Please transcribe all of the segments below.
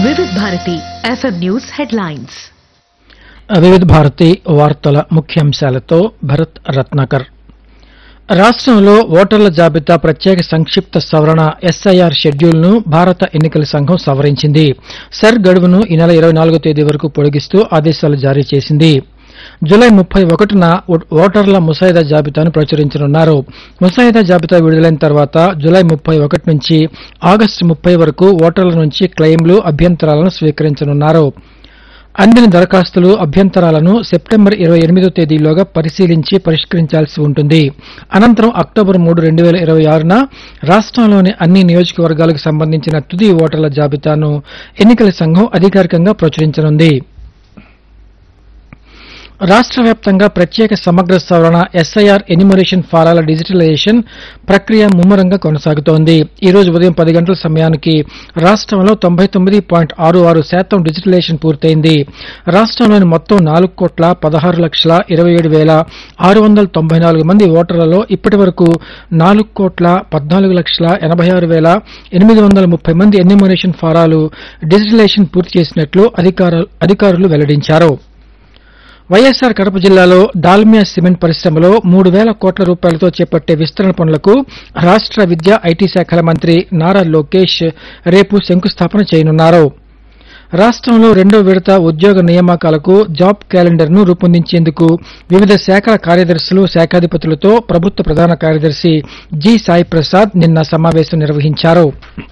వివిధ Bharati FM news headlines వివిధ భారతి వార్తల ముఖ్యాంశాలతో భరత్ రత్నాకర్ రాష్ట్రంలో ఓటర్ల జాబితా ప్రత్యేక సంక్షిప్త సవరణ ఎస్ఐఆర్ షెడ్యూల్ను భారత ఎన్నికల సంఘం సవరించింది సర్ గడువును ఈ నెల ఇరవై నాలుగో తేదీ వరకు పొడిగిస్తూ ఆదేశాలు జారీ చేసింది జులై ముప్పై ఒకటిన ఓ- ఓటర్ల ముసాయిదా జాబితాను ప్రచురించనున్నారు ముసాయిదా జాబితా విడుదలైన తర్వాత జులై ముప్పై ఒకటి నుంచి ఆగస్టు ముప్పై వరకు ఓటర్ల నుంచి క్లెయిమ్లు అభ్యంతరాలను స్వీకరించనున్నారు అందిన దరఖాస్తులు అభ్యంతరాలను సెప్టెంబర్ ఇరవై ఎనిమిదో తేదీలోగా పరిశీలించి పరిష్కరించాల్సి ఉంటుంది అనంతరం అక్టోబర్ మూడు రెండు వేల ఇరవై ఆరున రాష్ట్రంలోని అన్ని నియోజకవర్గాలకు సంబంధించిన తుది ఓటర్ల జాబితాను ఎన్నికల సంఘం అధికారికంగా ప్రచురించనుంది రాష్ట్ర వ్యాప్తంగా ప్రత్యేక సమగ్ర సవరణ ఎస్ఐఆర్ ఎన్యుమరేషన్ ఫారాల డిజిటలైజేషన్ ప్రక్రియ ముమ్మరంగా కొనసాగుతోంది ఈ రోజు ఉదయం పది గంటల సమయానికి రాష్ట్రంలో తొంభై తొమ్మిది పాయింట్ ఆరు ఆరు శాతం డిజిటలైజేషన్ పూర్తయింది రాష్ట్రంలోని మొత్తం నాలుగు కోట్ల పదహారు లక్షల ఇరవై ఏడు వేల ఆరు వందల తొంభై నాలుగు మంది ఓటర్లలో ఇప్పటి వరకు నాలుగు కోట్ల పద్నాలుగు లక్షల ఎనభై ఆరు వేల ఎనిమిది వందల ముప్పై మంది ఎన్యుమరేషన్ ఫారాలు డిజిటలైజేషన్ పూర్తి చేసినట్లు అధికార- అధికారులు వెల్లడించారు వైఎస్సార్ కడప జిల్లాలో డాల్మియా సిమెంట్ పరిశ్రమలో మూడు వేల కోట్ల రూపాయలతో చేపట్టే విస్తరణ పనులకు రాష్ట్ర విద్యా ఐటీ శాఖల మంత్రి నారా లోకేష్ రేపు శంకుస్థాపన చేయనున్నారు రాష్ట్రంలో రెండో విడత ఉద్యోగ నియామకాలకు జాబ్ క్యాలెండర్ను రూపొందించేందుకు వివిధ శాఖల కార్యదర్శులు శాఖాధిపతులతో ప్రభుత్వ ప్రధాన కార్యదర్శి జి సాయి ప్రసాద్ నిన్న సమావేశం నిర్వహించారు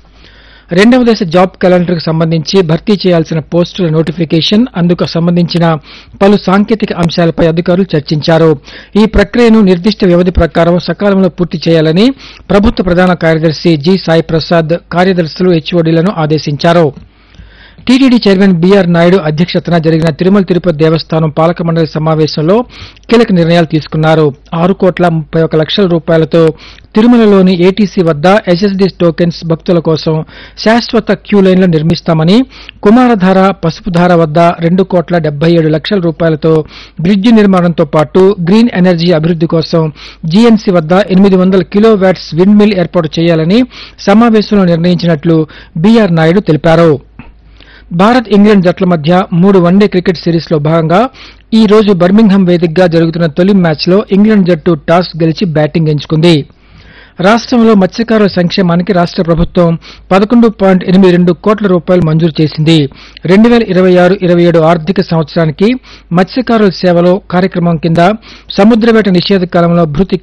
రెండవ దశ జాబ్ క్యాలెండర్ కు సంబంధించి భర్తీ చేయాల్సిన పోస్టుల నోటిఫికేషన్ అందుకు సంబంధించిన పలు సాంకేతిక అంశాలపై అధికారులు చర్చించారు ఈ ప్రక్రియను నిర్దిష్ట వ్యవధి ప్రకారం సకాలంలో పూర్తి చేయాలని ప్రభుత్వ ప్రధాన కార్యదర్శి జి సాయి ప్రసాద్ కార్యదర్శులు హెచ్ఓడీలను ఆదేశించారు టీటీడీ చైర్మన్ బీఆర్ నాయుడు అధ్యక్షతన జరిగిన తిరుమల తిరుపతి దేవస్థానం పాలక మండలి సమావేశంలో కీలక నిర్ణయాలు తీసుకున్నారు ఆరు కోట్ల ముప్పై ఒక లక్షల రూపాయలతో తిరుమలలోని ఏటీసీ వద్ద ఎస్ఎస్డీ టోకెన్స్ భక్తుల కోసం శాశ్వత క్యూ లైన్లు నిర్మిస్తామని కుమారధార పసుపుధార వద్ద రెండు కోట్ల డెబ్బై ఏడు లక్షల రూపాయలతో బ్రిడ్జి నిర్మాణంతో పాటు గ్రీన్ ఎనర్జీ అభివృద్ది కోసం జీఎన్సీ వద్ద ఎనిమిది వందల కిలో వ్యాట్స్ విండ్ మిల్ ఏర్పాటు చేయాలని సమావేశంలో నిర్ణయించినట్లు బీఆర్ నాయుడు తెలిపారు భారత్ ఇంగ్లాండ్ జట్ల మధ్య మూడు వన్డే క్రికెట్ సిరీస్ లో భాగంగా ఈ రోజు బర్మింగ్హామ్ వేదికగా జరుగుతున్న తొలి మ్యాచ్ లో ఇంగ్లాండ్ జట్టు టాస్ గెలిచి బ్యాటింగ్ ఎంచుకుంది రాష్ట్రంలో మత్స్యకారుల సంక్షేమానికి రాష్ట్ర ప్రభుత్వం పదకొండు పాయింట్ ఎనిమిది రెండు కోట్ల రూపాయలు మంజూరు చేసింది రెండు వేల ఇరవై ఆరు ఇరవై ఏడు ఆర్థిక సంవత్సరానికి మత్స్యకారుల సేవలో కార్యక్రమం కింద సముద్రవేట నిషేధ కాలంలో భృతి